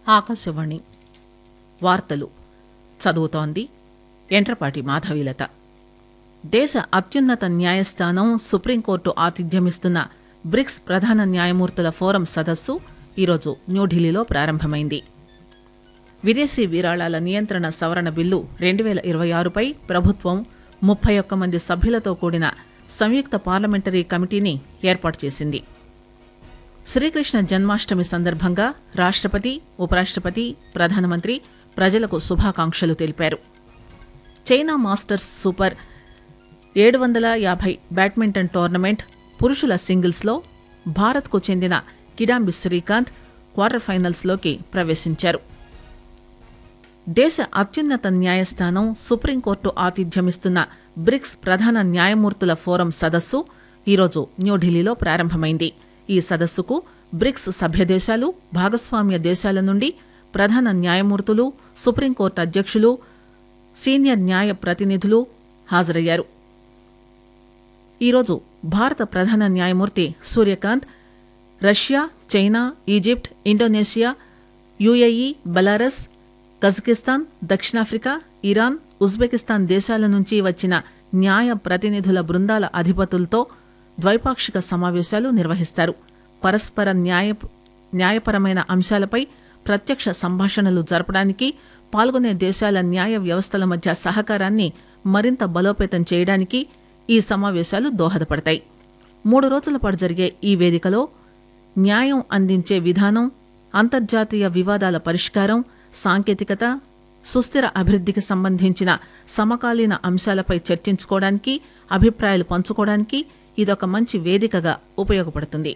ఆకాశవాణి వార్తలు చదువుతోంది ఎంట్రపాటి మాధవీలత దేశ అత్యున్నత న్యాయస్థానం సుప్రీంకోర్టు ఆతిథ్యమిస్తున్న బ్రిక్స్ ప్రధాన న్యాయమూర్తుల ఫోరం సదస్సు ఈరోజు న్యూఢిల్లీలో ప్రారంభమైంది విదేశీ విరాళాల నియంత్రణ సవరణ బిల్లు రెండు వేల ఇరవై ఆరుపై ప్రభుత్వం ముప్పై ఒక్క మంది సభ్యులతో కూడిన సంయుక్త పార్లమెంటరీ కమిటీని ఏర్పాటు చేసింది శ్రీకృష్ణ జన్మాష్టమి సందర్భంగా రాష్ట్రపతి ఉపరాష్ట్రపతి ప్రధానమంత్రి ప్రజలకు శుభాకాంక్షలు తెలిపారు చైనా మాస్టర్స్ సూపర్ ఏడు వందల యాభై బ్యాడ్మింటన్ టోర్నమెంట్ పురుషుల సింగిల్స్లో భారత్కు చెందిన కిడాంబి శ్రీకాంత్ క్వార్టర్ ఫైనల్స్లోకి ప్రవేశించారు దేశ అత్యున్నత న్యాయస్థానం సుప్రీంకోర్టు ఆతిథ్యమిస్తున్న బ్రిక్స్ ప్రధాన న్యాయమూర్తుల ఫోరం సదస్సు ఈరోజు న్యూఢిల్లీలో ప్రారంభమైంది ఈ సదస్సుకు బ్రిక్స్ సభ్యదేశాలు భాగస్వామ్య దేశాల నుండి ప్రధాన న్యాయమూర్తులు సుప్రీంకోర్టు అధ్యక్షులు సీనియర్ న్యాయ ప్రతినిధులు హాజరయ్యారు ఈరోజు భారత ప్రధాన న్యాయమూర్తి Suryakant Russia China Egypt Indonesia UAE Belarus Kazakhstan దక్షిణాఫ్రికా ఇరాన్ ఉజ్బెకిస్తాన్ దేశాల నుంచి వచ్చిన న్యాయ ప్రతినిధుల బృందాల అధిపతులతో ద్వైపాక్షిక సమావేశాలు నిర్వహిస్తారు పరస్పర న్యాయ న్యాయపరమైన అంశాలపై ప్రత్యక్ష సంభాషణలు జరపడానికి పాల్గొనే దేశాల న్యాయ వ్యవస్థల మధ్య సహకారాన్ని మరింత బలోపేతం చేయడానికి ఈ సమావేశాలు దోహదపడతాయి మూడు రోజుల పాటు జరిగే ఈ వేదికలో న్యాయం అందించే విధానం అంతర్జాతీయ వివాదాల పరిష్కారం సాంకేతికత సుస్థిర అభివృద్ధికి సంబంధించిన సమకాలీన అంశాలపై చర్చించుకోవడానికి అభిప్రాయాలు పంచుకోవడానికి ఇదొక మంచి వేదికగా ఉపయోగపడుతుంది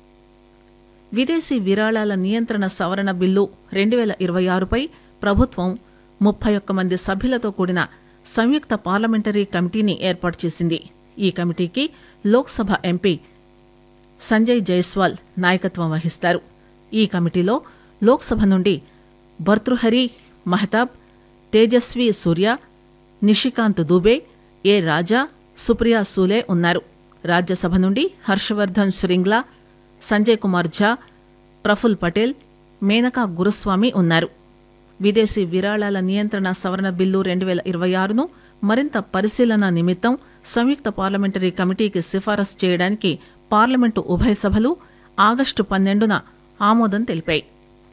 విదేశీ విరాళాల నియంత్రణ సవరణ బిల్లు రెండు వేల ఇరవై ఆరుపై ప్రభుత్వం ముప్పై ఒక్క మంది సభ్యులతో కూడిన సంయుక్త పార్లమెంటరీ కమిటీని ఏర్పాటు చేసింది ఈ కమిటీకి లోక్సభ ఎంపీ సంజయ్ జైస్వాల్ నాయకత్వం వహిస్తారు ఈ కమిటీలో లోక్సభ నుండి భర్తృహరి మహతాబ్ తేజస్వి సూర్య నిషికాంత్ దుబే ఏ రాజా సుప్రియా సూలే ఉన్నారు రాజ్యసభ నుండి హర్షవర్ధన్ శ్రింగ్లా సంజయ్ కుమార్ ఝా ప్రఫుల్ పటేల్ మేనకా గురుస్వామి ఉన్నారు విదేశీ విరాళాల నియంత్రణ సవరణ బిల్లు రెండు వేల ఇరవై ఆరును మరింత పరిశీలన నిమిత్తం సంయుక్త పార్లమెంటరీ కమిటీకి సిఫారసు చేయడానికి పార్లమెంటు ఉభయ సభలు ఆగస్టు పన్నెండున ఆమోదం తెలిపాయి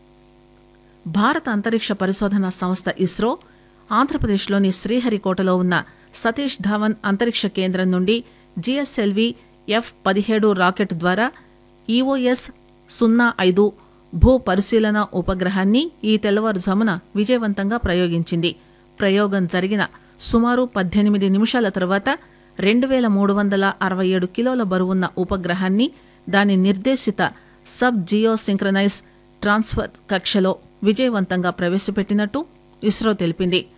భారత అంతరిక్ష పరిశోధన సంస్థ ఇస్రో ఆంధ్రప్రదేశ్లోని శ్రీహరికోటలో ఉన్న సతీష్ ధావన్ అంతరిక్ష కేంద్రం నుండి జిఎస్ఎల్వి ఎఫ్ పదిహేడు రాకెట్ ద్వారా ఈఓఎస్ సున్నా ఐదు భూ పరిశీలన ఉపగ్రహాన్ని ఈ తెల్లవారుజామున విజయవంతంగా ప్రయోగించింది ప్రయోగం జరిగిన సుమారు పద్దెనిమిది నిమిషాల తర్వాత రెండు వేల మూడు వందల అరవై ఏడు కిలోల బరువున్న ఉపగ్రహాన్ని దాని నిర్దేశిత సబ్ జియో సింక్రనైజ్ ట్రాన్స్ఫర్ కక్షలో విజయవంతంగా ప్రవేశపెట్టినట్టు ఇస్రో తెలిపింది